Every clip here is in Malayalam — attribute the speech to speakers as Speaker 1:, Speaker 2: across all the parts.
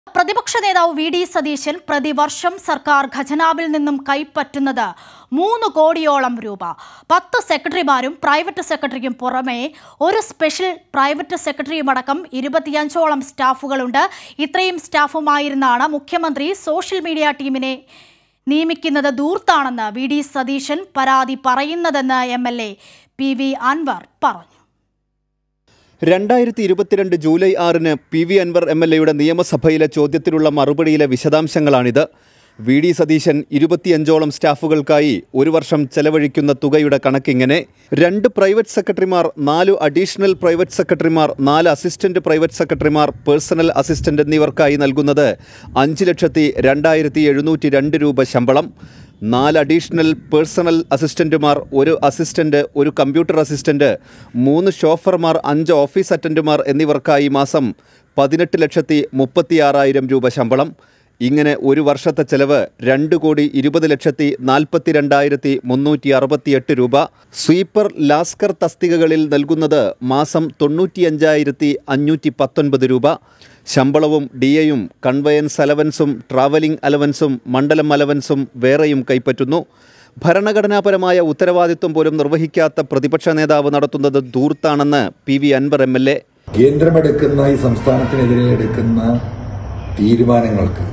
Speaker 1: പ്രതിപക്ഷ നേതാവ് വി ഡി സതീശൻ പ്രതിവർഷം സർക്കാർ ഖജനാവിൽ നിന്നും കൈപ്പറ്റുന്നത് മൂന്ന് കോടിയോളം രൂപ പത്ത് സെക്രട്ടറിമാരും പ്രൈവറ്റ് സെക്രട്ടറിക്കും പുറമെ ഒരു സ്പെഷ്യൽ പ്രൈവറ്റ് സെക്രട്ടറിയും അടക്കം ഇരുപത്തിയഞ്ചോളം സ്റ്റാഫുകളുണ്ട് ഇത്രയും സ്റ്റാഫുമായിരുന്നാണ് മുഖ്യമന്ത്രി സോഷ്യൽ മീഡിയ ടീമിനെ നിയമിക്കുന്നത് ദൂർത്താണെന്ന് വി ഡി സതീശൻ പരാതി പറയുന്നതെന്ന് M L A P V Anvar പറഞ്ഞു
Speaker 2: രണ്ടായിരത്തി ഇരുപത്തിരണ്ട് ജൂലൈ ആറിന് P V Anvar M L എയുടെ നിയമസഭയിലെ ചോദ്യത്തിനുള്ള മറുപടിയിലെ വിശദാംശങ്ങളാണിത് വി ഡി സതീശൻ ഇരുപത്തിയഞ്ചോളം സ്റ്റാഫുകൾക്കായി ഒരു വർഷം ചെലവഴിക്കുന്ന തുകയുടെ കണക്കിങ്ങനെ രണ്ട് പ്രൈവറ്റ് സെക്രട്ടറിമാർ നാലു അഡീഷണൽ പ്രൈവറ്റ് സെക്രട്ടറിമാർ നാല് അസിസ്റ്റന്റ് പ്രൈവറ്റ് സെക്രട്ടറിമാർ പേഴ്സണൽ അസിസ്റ്റന്റ് എന്നിവർക്കായി നൽകുന്നത് അഞ്ച് ലക്ഷത്തി രണ്ടായിരത്തി എഴുന്നൂറ്റി രണ്ട് രൂപ ശമ്പളം നാല് അഡീഷണൽ പേഴ്സണൽ അസിസ്റ്റന്റുമാർ ഒരു അസിസ്റ്റന്റ് ഒരു കമ്പ്യൂട്ടർ അസിസ്റ്റന്റ് മൂന്ന് ഷോഫർമാർ അഞ്ച് ഓഫീസ് അറ്റൻഡുമാർ എന്നിവർക്കായി മാസം പതിനെട്ട് ലക്ഷത്തി മുപ്പത്തിയാറായിരം രൂപ ശമ്പളം ഇങ്ങനെ ഒരു വർഷത്തെ ചെലവ് രണ്ട് കോടി ഇരുപത് ലക്ഷത്തി നാൽപ്പത്തി രണ്ടായിരത്തി മുന്നൂറ്റി അറുപത്തിയെട്ട് രൂപ സ്വീപ്പർ ലാസ്കർ തസ്തികകളിൽ നൽകുന്നത് മാസം തൊണ്ണൂറ്റിയഞ്ചായിരത്തി അഞ്ഞൂറ്റി പത്തൊൻപത് രൂപ ശമ്പളവും ഡി എയും കൺവയൻസ് അലവൻസും ട്രാവലിംഗ് അലവൻസും മണ്ഡലം അലവൻസും വേറെയും കൈപ്പറ്റുന്നു ഭരണഘടനാപരമായ ഉത്തരവാദിത്വം പോലും നിർവഹിക്കാത്ത പ്രതിപക്ഷ നേതാവ് നടത്തുന്നത് ധൂർത്താണെന്ന് P V Anvar M L A
Speaker 3: കേന്ദ്രമെടുക്കുന്ന ഈ സംസ്ഥാനത്തിനെതിരെ എടുക്കുന്ന തീരുമാനങ്ങൾക്ക്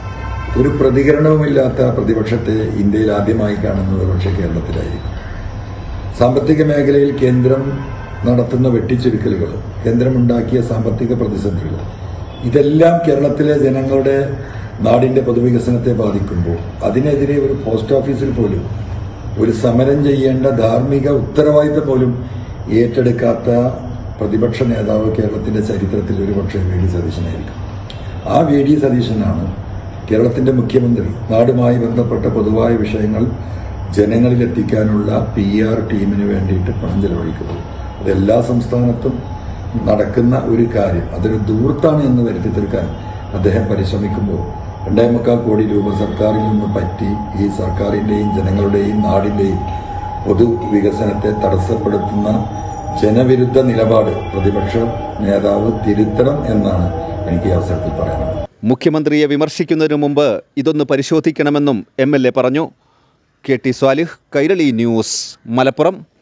Speaker 3: ഒരു പ്രതികരണവുമില്ലാത്ത പ്രതിപക്ഷത്തെ ഇന്ത്യയിൽ ആദ്യമായി കാണുന്നത് പക്ഷേ കേരളത്തിലായിരിക്കും സാമ്പത്തിക മേഖലയിൽ കേന്ദ്രം നടത്തുന്ന വെട്ടിച്ചുരുക്കലുകൾ കേന്ദ്രമുണ്ടാക്കിയ സാമ്പത്തിക പ്രതിസന്ധികൾ ഇതെല്ലാം കേരളത്തിലെ ജനങ്ങളുടെ നാടിന്റെ പൊതുവികസനത്തെ ബാധിക്കുമ്പോൾ അതിനെതിരെ ഒരു പോസ്റ്റ് ഓഫീസിൽ പോലും ഒരു സമരം ചെയ്യേണ്ട ധാർമ്മിക ഉത്തരവാദിത്തം പോലും ഏറ്റെടുക്കാത്ത പ്രതിപക്ഷ നേതാവ് കേരളത്തിന്റെ ചരിത്രത്തിൽ ഒരുപക്ഷെ വി ഡി സതീശനായിരിക്കും ആ വി ഡി സതീശനാണ് കേരളത്തിന്റെ മുഖ്യമന്ത്രി നാടുമായി ബന്ധപ്പെട്ട പൊതുവായ വിഷയങ്ങൾ ജനങ്ങളിലെത്തിക്കാനുള്ള പി ആർ ടീമിന് വേണ്ടിയിട്ട് പണം ചെലവഴിക്കുന്നത് അത് എല്ലാ സംസ്ഥാനത്തും നടക്കുന്ന ഒരു കാര്യം അതൊരു ദൂർത്താണ് എന്ന് വരുത്തി തീർക്കാൻ അദ്ദേഹം പരിശ്രമിക്കുമ്പോൾ രണ്ടേ മുക്കാൽ കോടി രൂപ സർക്കാരിൽ നിന്ന് പറ്റി ഈ സർക്കാരിന്റെയും ജനങ്ങളുടെയും നാടിന്റെയും പൊതുവികസനത്തെ തടസ്സപ്പെടുത്തുന്ന ജനവിരുദ്ധ നിലപാട് പ്രതിപക്ഷ നേതാവ് തിരുത്തണം എന്നാണ് എനിക്ക് ഈ അവസരത്തിൽ പറയാനുള്ളത്
Speaker 2: മുഖ്യമന്ത്രിയെ വിമർശിക്കുന്നതിനു മുമ്പ് ഇതൊന്ന് പരിശോധിക്കണമെന്നും എം എൽ എ പറഞ്ഞു K T Swalih Kairali news Malappuram